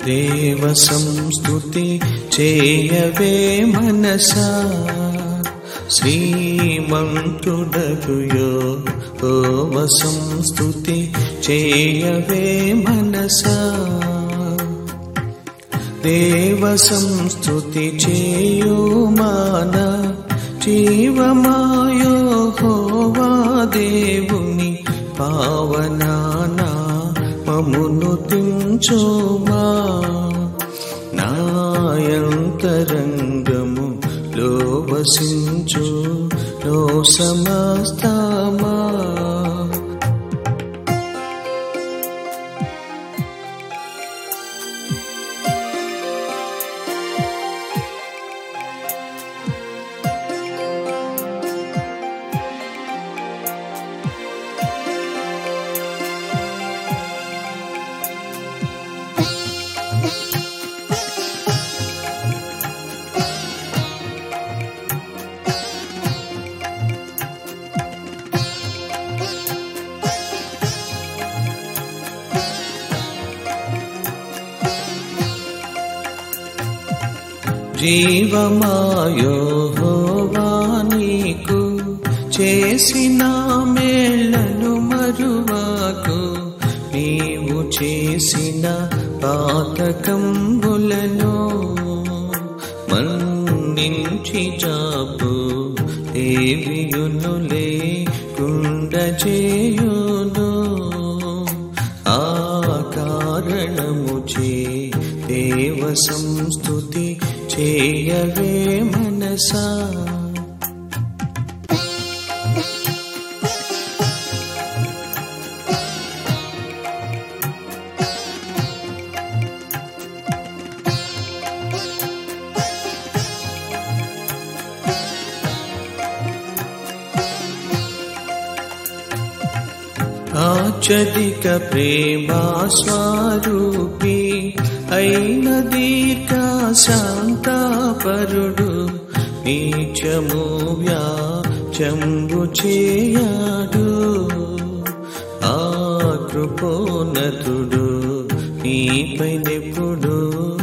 దేవ సంస్తుతి చేయవే మనసా శ్రీమంతుడగుయో ఓవ సంస్తుతి చేయవే మనసా దేవ సంస్తుతి చేయుమాన జీవమాయో హోవా దేవుని పావనానా మమును తించుమా నాయంతరంగము లో వసించు లో సమస్తమా జీవమాయోహోవా నీకు చేసిన మేళ్లను మరువాకు నీవు చేసిన పాతకంబులను మన్నించి జాపు దేవియును లేకుండ చేయును ఆ కారణము చే దేవ సంస్తుతి చేయవే మనసా ఆచరిక ప్రేమా స్వరూపి అయిన దీర్ఘ శాంతాపరుడు నీచము వ్యాచంబు చేయడు ఆ కృపోనతుడు నీపై నెప్పుడు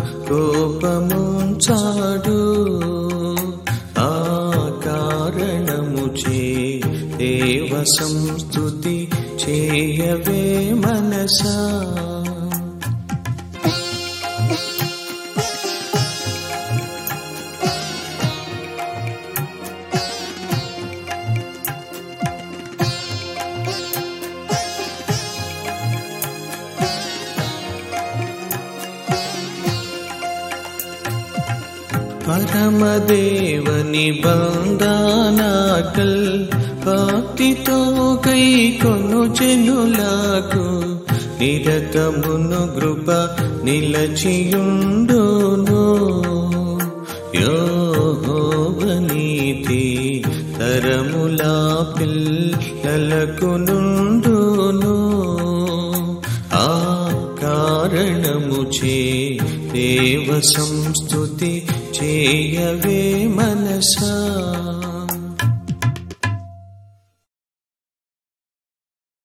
కోపముంచాడు ఆ కారణము చే దేవ సంస్తుతి చేయవే మనసా పరమదేవని బంధానాకల్ భక్తితో కై కొను జనులకు నిరతమును కృప నిలచియుండును యోహోవనీతి తరములా పిల్లలకు నుండును ఆ కారణము చే దేవ సంస్తుతి చేయవే మనసా